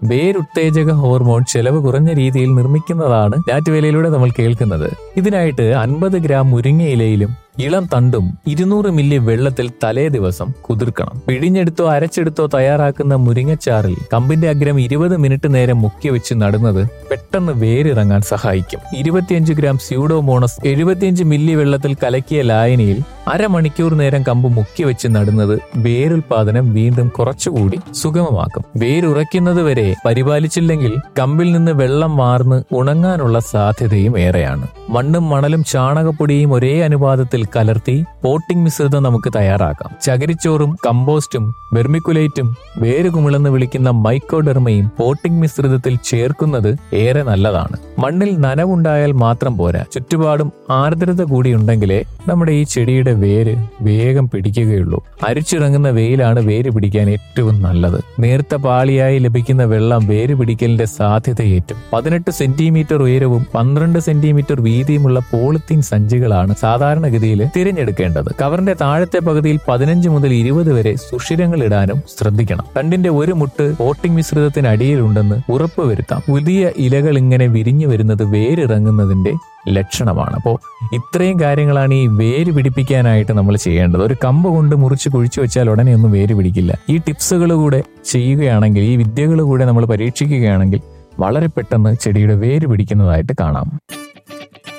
വേരുത്തേജക hormone ചെലവ് കുറഞ്ഞ രീതിയിൽ നിർമ്മിക്കുന്നതാണ് ഞാറ്റുവേലയിലൂടെ നമ്മൾ കേൾക്കുന്നത് ഇതിനായിട്ട് അൻപത് ഗ്രാം മുരിങ്ങയിലയിലും ഇളം തണ്ടും ഇരുന്നൂറ് മില്ലി വെള്ളത്തിൽ തലേ ദിവസം കുതിർക്കണം പിഴിഞ്ഞെടുത്തോ അരച്ചെടുത്തോ തയ്യാറാക്കുന്ന മുരിങ്ങച്ചാറിൽ കമ്പിന്റെ അഗ്രം ഇരുപത് മിനിറ്റ് നേരം മുക്കി വെച്ച് നടുന്നത് പെട്ടെന്ന് വേരിറങ്ങാൻ സഹായിക്കും ഇരുപത്തിയഞ്ച് ഗ്രാം സ്യൂഡോമോണസ് എഴുപത്തിയഞ്ച് മില്ലി വെള്ളത്തിൽ കലക്കിയ ലായനിയിൽ അരമണിക്കൂർ നേരം കമ്പ് മുക്കി വെച്ച് നടുന്നത് വേരുൽപാദനം വീണ്ടും കുറച്ചുകൂടി സുഗമമാക്കും വേരുറയ്ക്കുന്നത് വരെ പരിപാലിച്ചില്ലെങ്കിൽ കമ്പിൽ നിന്ന് വെള്ളം വാർന്ന് ഉണങ്ങാനുള്ള സാധ്യതയും ഏറെയാണ് മണ്ണും മണലും ചാണകപ്പൊടിയും ഒരേ അനുപാതത്തിൽ കലർത്തി പോട്ടിംഗ് മിശ്രിതം നമുക്ക് തയ്യാറാക്കാം ചകിരിച്ചോറും കമ്പോസ്റ്റും വെർമിക്കുലേറ്റും വേരുകുമിളെന്ന് വിളിക്കുന്ന മൈക്കോഡെർമയും പോട്ടിംഗ് മിശ്രിതത്തിൽ ചേർക്കുന്നത് ഏറെ നല്ലതാണ് മണ്ണിൽ നനവുണ്ടായാൽ മാത്രം പോരാ ചുറ്റുപാടും ആർദ്രത കൂടി ഉണ്ടെങ്കിലേ നമ്മുടെ ഈ ചെടിയുടെ വേര് വേഗം പിടിക്കുകയുള്ളൂ അരിച്ചിറങ്ങുന്ന വെയിലാണ് വേര് പിടിക്കാൻ ഏറ്റവും നല്ലത് നേർത്ത പാളിയായി ലഭിക്കുന്ന വെള്ളം വേര് പിടിക്കലിന്റെ സാധ്യതയേറ്റും പതിനെട്ട് സെന്റിമീറ്റർ ഉയരവും പന്ത്രണ്ട് സെന്റിമീറ്റർ വീതിയുമുള്ള പോളിത്തീൻ സഞ്ചികളാണ് സാധാരണഗതിയിൽ തിരഞ്ഞെടുക്കേണ്ടത് കവറിന്റെ താഴത്തെ പകുതിയിൽ പതിനഞ്ച് മുതൽ ഇരുപത് വരെ സുഷിരങ്ങൾ ഇടാനും ശ്രദ്ധിക്കണം തണ്ടിന്റെ ഒരു മുട്ട് പോട്ടിംഗ് മിശ്രിതത്തിന് അടിയിലുണ്ടെന്ന് ഉറപ്പുവരുത്താം പുതിയ ഇലകൾ ഇങ്ങനെ വിരിഞ്ഞു വരുന്നത് വേരിറങ്ങുന്നതിന്റെ ലക്ഷണമാണ് അപ്പോൾ ഇത്രയും കാര്യങ്ങളാണ് ഈ വേര് പിടിപ്പിക്കാനായിട്ട് നമ്മൾ ചെയ്യേണ്ടത് ഒരു കമ്പ് കൊണ്ട് മുറിച്ച് കുഴിച്ചു വെച്ചാൽ ഉടനെ ഒന്നും വേര് പിടിക്കില്ല ഈ ടിപ്സുകൾ കൂടെ ചെയ്യുകയാണെങ്കിൽ ഈ വിദ്യകൾ കൂടെ നമ്മൾ പരീക്ഷിക്കുകയാണെങ്കിൽ വളരെ പെട്ടെന്ന് ചെടിയുടെ വേര് പിടിക്കുന്നതായിട്ട് കാണാം